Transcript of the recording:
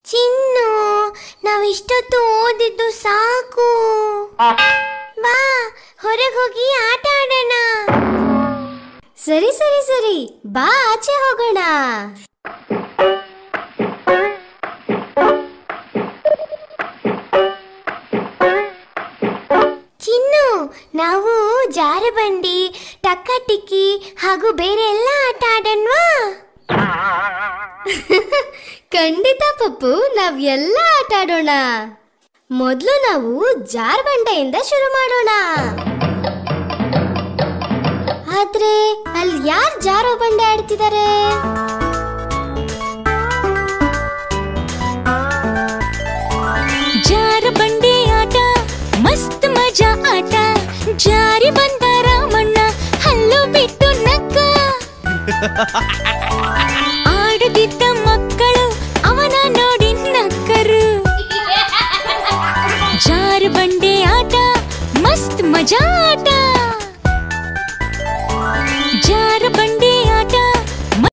ಚಿನ್ನು ನಾವಿಷ್ಟೊತ್ತು ಓದಿದ್ದು ಸಾಕು ಬಾ ಹೊರಗೆ ಹೋಗಿ ಆಟ ಆಡೋಣ ಸರಿ ಸರಿ ಸರಿ ಬಾ ಆಚೆ ಹೋಗೋಣ ಚಿನ್ನು ನಾವು ಜಾರಬಂಡಿ ಟಕ್ಕ ಟಿಕ್ಕಿ ಹಾಗೂ ಬೇರೆ ಎಲ್ಲ ಆಟ ಆಡೋಣವಾ ಖಂಡಿತ ಪಪ್ಪು ನಾವ್ ಎಲ್ಲ ಆಟ ಆಡೋಣ ಮೊದಲು ನಾವು ಜಾರ್ಬಂಡೆಯಿಂದ ಶುರು ಮಾಡೋಣ ಆದ್ರೆ ಅಲ್ಲಿ ಯಾರು ಜಾರೋ ಬಂಡೆ ಆಡ್ತಿದ್ದಾರೆ ಜಾರ ಬಂಡಿ ಆಟ ಮಸ್ತ್ ಮಜಾ ಆಟ ಜಾರಿ ಬಂದ ರಾಮಣ್ಣ ಹಲ್ಲು ಬಿಟ್ಟು ನಕ್ಕ ಆಡುತ್ತಿದ್ದ ಮಕ್ಕಳು ಅವನ ನೋಡಿ ನಕ್ಕರು ಜಾರು ಬಂಡೆ ಆಟ ಮಸ್ತ್ ಮಜಾ